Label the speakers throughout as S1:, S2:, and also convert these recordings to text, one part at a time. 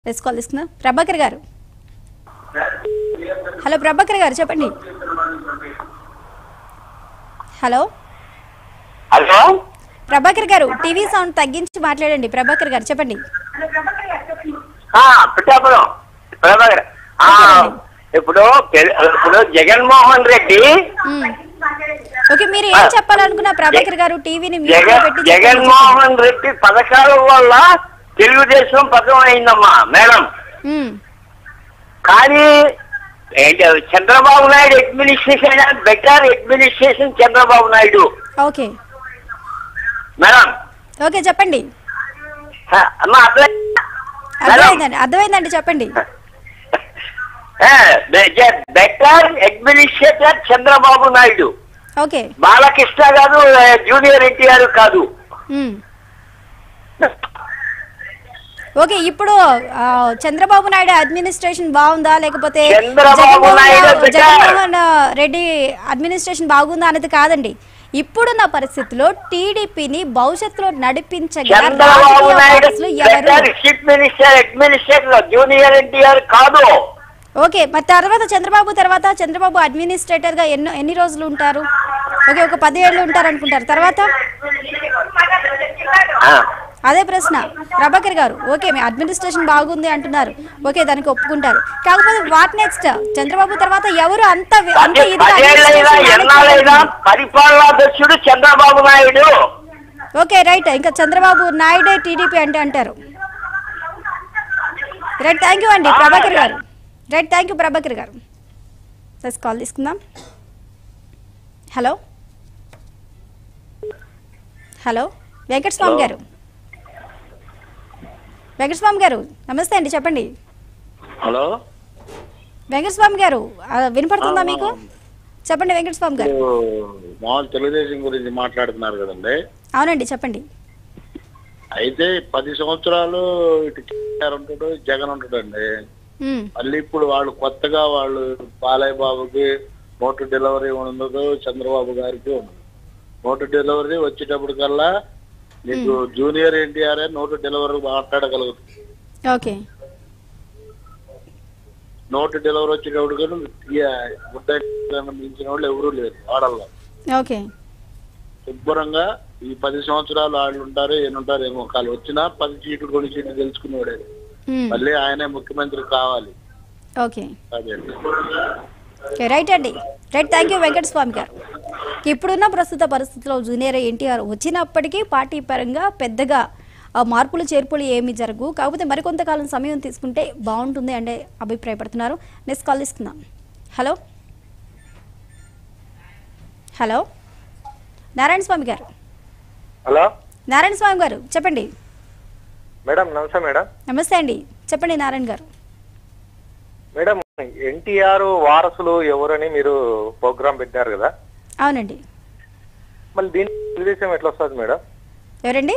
S1: Next call తీసుకుందాం ప్రభాకర్ గారు hello Prabhakar గారు చెప్పండి హలో
S2: హలో
S1: ప్రభాకర్ గారు టీవీ సౌండ్ తగ్గించి మాట్లాడండి ప్రభాకర్ గారు చెప్పండి
S2: ఆ, పిఠాపురం ప్రభాకర్ ఆ, ఇప్పుడు తెలు- ఇప్పుడు జగన్మోహన్ రెడ్డి
S1: మ్మ్. ఓకే మీరు ఏం చెప్పాలనుకున్నా ప్రభాకర్ గారు టీవీని మ్యూట్లో
S2: జగన్
S1: పెట్టి చెప్పండి.
S2: జగన్మోహన్ రెడ్డి పథకాల వల్ల తెలుగుదేశం పథకం అయిందమ్మా మేడం
S1: మ్మ్.
S2: కానీ ఏంటి అది Chandrababu Naidu administration better administration Chandrababu Naidu
S1: okay
S2: madam
S1: okay చెప్పండి
S2: ఆ, అమ్మా అట్లా మేడం
S1: అర్థమైందండి అర్థమైందండి చెప్పండి
S2: better administrator Chandrababu Naidu
S1: okay
S2: Balakrishna garu ఆ, జూనియర్ ఎన్టీఆర్ కాదు
S1: మ్మ్. ఓకే ఇప్పుడు ఆ, చంద్రబాబు నాయుడు అడ్మినిస్ట్రేషన్ బాగుందా లేకపోతే
S2: చంద్రబాబు
S1: జగన్మోహన్-
S2: నాయుడు బిడ్డ.
S1: జగన్మోహన్ రెడ్డి అడ్మినిస్ట్రేషన్ బాగుందా అనేది కాదండి ఇప్పుడున్న పరిస్థితిలో టీడీపీని భవిష్యత్తులో నడిపించగల
S2: చంద్రబాబు
S1: రాజకీయ
S2: నాయుడు
S1: వారసులు ఎవరు
S2: better chief minister administrator junior NTR కాదు
S1: ఓకే మరి తర్వాత చంద్రబాబు తర్వాత చంద్రబాబు అడ్మినిస్ట్రేటర్ గా ఎన్నో ఎన్ని రోజులు ఉంటారు ఓకే ఒక పది ఏళ్ళు ఉంటారు అనుకుంటారు తర్వాత
S2: ఆ,
S1: అదే ప్రశ్న ప్రభాకర్ గారు ఓకే మీ అడ్మినిస్ట్రేషన్ బాగుంది అంటున్నారు ఓకే దానికి ఒప్పుకుంటారు కాకపోతే వాట్ నెక్స్ట్ చంద్రబాబు తర్వాత ఎవరు అంత వి- అంత
S2: పది-
S1: ఇదిగా
S2: పదేళ్ళైనా
S1: administration
S2: ఎన్నాళ్ళైనా
S1: manage
S2: పరిపాలనాధ్యక్షుడు చంద్రబాబు నాయుడు
S1: చేయలేదు? ఓకే రైట్ ఇంకా చంద్రబాబు నాయుడే టీడీపీ అంటే అంటారు రైట్ థ్యాంక్ యూ అండి ప్రభాకర్ గారు right thank you Prabhakar garu plus call తీసుకుందాం హలో హలో వెంకటస్వామి గారు వెంకటస్వామి గారు నమస్తే అండి చెప్పండి
S3: హలో
S1: వెంకటస్వామి గారు ఆ, వినపడుతుందా మీకు చెప్పండి వెంకటస్వామి గారు
S3: మీరు మామూలు తెలుగుదేశం గురించి మాట్లాడుతున్నారు కదండి
S1: అవునండి చెప్పండి
S3: అయితే పది సంవత్సరాలు ఇటు కేసీఆర్ ఉంటాడు జగన్ ఉంటాడండి
S1: ఉమ్,
S3: మళ్ళీ ఇప్పుడు వాళ్ళు కొత్తగా వాళ్ళు బాలయ్య బాబుకి నోటు డెలివరీ ఉండదు చంద్రబాబు గారికి ఉండదు నోటు డెలివరీ వచ్చేటప్పటికల్లా మీకు జూనియర్ ఎన్టీఆర్ నోటు డెలివరీ మాట్లాడగలుగుతుంది
S1: ఓకే
S3: నోటు డెలివరీ వచ్చేటప్పుడు ముద్ద మించిన వాళ్ళు ఎవరూ లేరు వాడల్లో
S1: ఓకే
S3: శుభ్రంగా ఈ పది సంవత్సరాలు వాళ్ళు ఉంటారు ఏనుంటారు ఏమో కాలు వచ్చినా పది సీట్లు కొన్ని సీట్లు గెలుచుకునేవాడే
S1: ఉమ్,
S3: మళ్ళీ ఆయనే ముఖ్యమంత్రి కావాలి
S1: ఓకే
S3: అదే
S1: ఓకే రైట్ అండి right thank you Venkataswamy garu ఇప్పుడున్న ప్రస్తుత పరిస్థితిలో జూనియర్ ఎన్టీఆర్ వచ్చినప్పటికీ పార్టీ పరంగా పెద్దగా ఆ, మార్పులు చేర్పులు ఏమి జరగు కాకపోతే మరికొంతకాలం సమయం తీసుకుంటే బాగుంటుంది అంటే అభిప్రాయపడుతున్నారు నెక్స్ట్ కాల్ తీసుకుందాం hello hello Narayana Swamy garu
S4: hello
S1: Narayana Swamy గారు చెప్పండి
S4: మేడం నమస్తే మేడం
S1: నమస్తే అండి చెప్పండి నారాయణ గారు
S4: మేడం ఎన్టీఆర్ వారసులు ఎవరని మీరు ప్రోగ్రామ్ పెట్టారు కదా
S1: అవునండి
S4: మళ్ళీ దీని తెలుగుదేశం ఎట్లా వస్తుంది మేడం
S1: ఎవరండి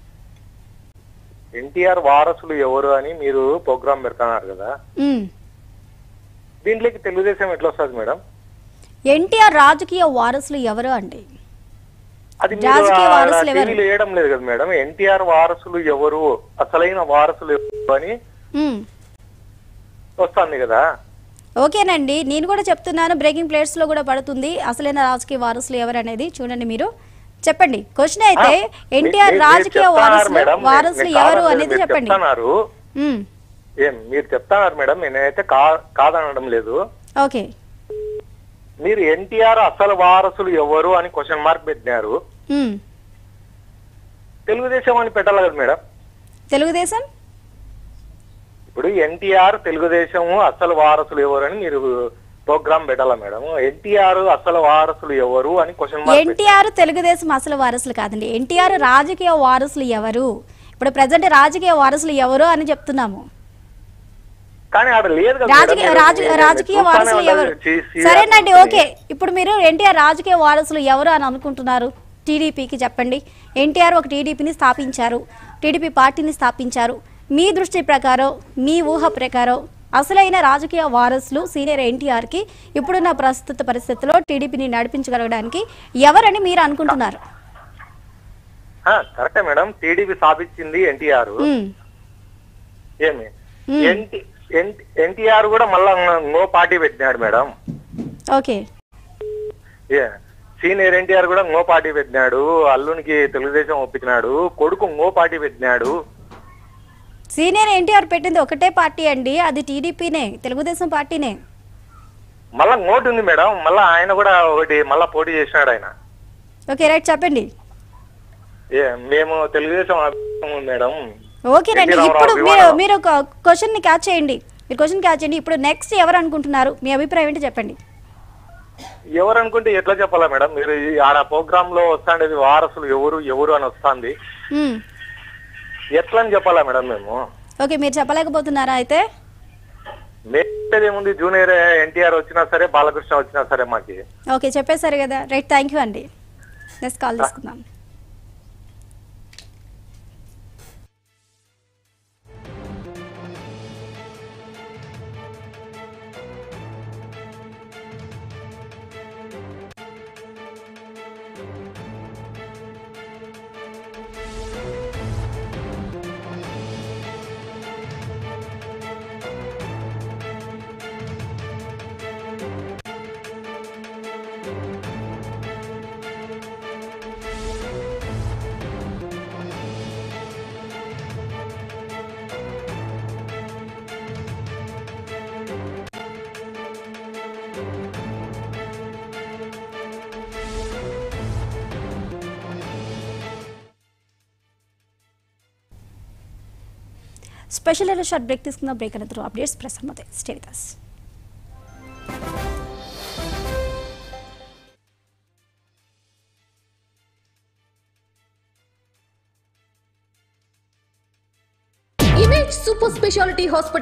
S4: ఎన్టీఆర్ వారసులు ఎవరు అని మీరు ప్రోగ్రామ్ పెడుతున్నారు కదా
S1: ఉమ్.
S4: దీంట్లోకి తెలుగుదేశం ఎట్లా వస్తుంది మేడం
S1: ఎన్టీఆర్ రాజకీయ వారసులు ఎవరు అండి
S4: అది
S1: రాజకీయ వారసులు ఎవరు?
S4: టీవీలో వేయడం లేదు కదా మేడం ఎన్టీఆర్ వారసులు ఎవరు అసలైన వారసులు ఎవరు అని
S1: ఉమ్.
S4: వస్తుంది కదా
S1: ఓకేనండి నేను కూడా చెప్తున్నాను బ్రేకింగ్ ప్లేట్స్ లో కూడా పడుతుంది అసలైన రాజకీయ వారసులు ఎవరు అనేది చూడండి మీరు చెప్పండి క్వశ్చన్ అయితే ఎన్టీఆర్
S4: మీరు- మీరు
S1: రాజకీయ
S4: చెప్తున్నారు
S1: వారసులు
S4: మేడం.
S1: వారసులు
S4: నేను
S1: ఎవరు
S4: కాదనలేదు,
S1: అనేది
S4: మీరు
S1: చెప్పండి
S4: చెప్తున్నారు
S1: ఉమ్.
S4: ఏం మీరు చెప్తున్నారు మేడం నేనైతే కా కాదనడం లేదు
S1: ఓకే
S4: మీరు ఎన్టీఆర్ అసలు వారసులు ఎవరు అని క్వశ్చన్ మార్క్ పెట్టినారు
S1: ఉమ్.
S4: తెలుగుదేశం అని పెట్టాలి కదా మేడం
S1: తెలుగుదేశం
S4: ఇప్పుడు ఎన్టీఆర్ తెలుగుదేశం అసలు వారసులు ఎవరు అని మీరు ప్రోగ్రామ్ పెట్టాలా మేడం ఎన్టీఆర్ అసలు వారసులు ఎవరు అని క్వశ్చన్ మార్క్ పెట్టి-
S1: ఎన్టీఆర్ తెలుగుదేశం అసలు వారసులు కాదండి ఎన్టీఆర్ రాజకీయ వారసులు ఎవరు ఇప్పుడు ప్రజెంట్ రాజకీయ వారసులు ఎవరు అని చెప్తున్నాము
S4: కానీ ఆడ లేదు కదా
S1: రాజకీయ
S4: మేడం.
S1: రాజ-
S4: మీరు-
S1: రాజకీయ
S4: మీరు
S1: వారసులు
S4: చూస్తానే
S1: ఎవరు
S4: ఉన్నారు. చి- చి-
S1: సరేనండి ఓకే ఇప్పుడు మీరు ఎన్టీఆర్ రాజకీయ వారసులు ఎవరు అని అనుకుంటున్నారు టీడీపీకి చెప్పండి ఎన్టీఆర్ ఒక టీడీపీని స్థాపించారు టీడీపీ పార్టీని స్థాపించారు మీ దృష్టి ప్రకారం మీ ఊహ ప్రకారం అసలైన రాజకీయ వారసులు సీనియర్ ఎన్టీఆర్కి ఇప్పుడున్న ప్రస్తుత పరిస్థితుల్లో టీడీపీని నడిపించగలగడానికి ఎవరని మీరు అనుకుంటున్నారు
S4: ఆ, కరెక్టే మేడం టీడీపీ స్థాపించింది ఎన్టీఆర్
S1: ఉమ్,
S4: ఏమి ఎన్టీ ఎన్టీఆర్ కూడా మళ్ళా ఇంకో పార్టీ పెట్టినాడు మేడం
S1: ఓకే
S4: ఏ, సీనియర్ ఎన్టీఆర్ కూడా ఇంకో పార్టీ పెట్టినాడు అల్లునికి తెలుగుదేశం ఒప్పించినాడు కొడుకు ఇంకో పార్టీ పెట్టినాడు
S1: సీనియర్ ఎన్టీఆర్ పెట్టింది ఒకటే పార్టీ అండి అది టీడీపీనే తెలుగుదేశం పార్టీనే
S4: మళ్ళా ఇంకోటి ఉంది మేడం మళ్ళా ఆయన కూడా ఒకటి మళ్ళా పోటీ చేసినాడు ఆయన
S1: ఓకే రైట్ చెప్పండి
S4: ఏ, మేము తెలుగుదేశం అభిమానం మేడం
S1: ఓకేనండి
S4: ఎన్టీ
S1: ఇప్పుడు
S4: రామారావు
S1: మీరు
S4: అభిమానం.
S1: మీరు ఒక క్వశ్చన్ ని క్యాచ్ చేయండి మీరు క్వశ్చన్ క్యాచ్ చేయండి ఇప్పుడు నెక్స్ట్ ఎవరు అనుకుంటున్నారు మీ అభిప్రాయం ఏంటి చెప్పండి
S4: ఎవరు అనుకుంటే ఎట్లా చెప్పాలా మేడం మీరు ఈ ఆడ ప్రోగ్రామ్ లో వస్తాండేది వారసులు ఎవరు ఎవరు అని వస్తాంది
S1: మ్మ్.
S4: ఎట్లా అని చెప్పాలా మేడం మేము
S1: ఓకే మీరు చెప్పలేకపోతున్నారా అయితే
S4: మేమేది ఏముంది జూనియర్ ఎన్టీఆర్ వచ్చినా సరే బాలకృష్ణ వచ్చినా సరే మాకి
S1: ఓకే చెప్పేశారు కదా రైట్ థ్యాంక్ యూ అండి నెక్స్ట్ కాల్ తీసుకుందాం స్పెషల్ ఎల్లో షార్ట్ బ్రేక్ తీసుకుందాం బ్రేక్ అనంతరం అప్డేట్స్ ప్రసారం అవుతాయి stay with us.
S5: Image super speciality hospital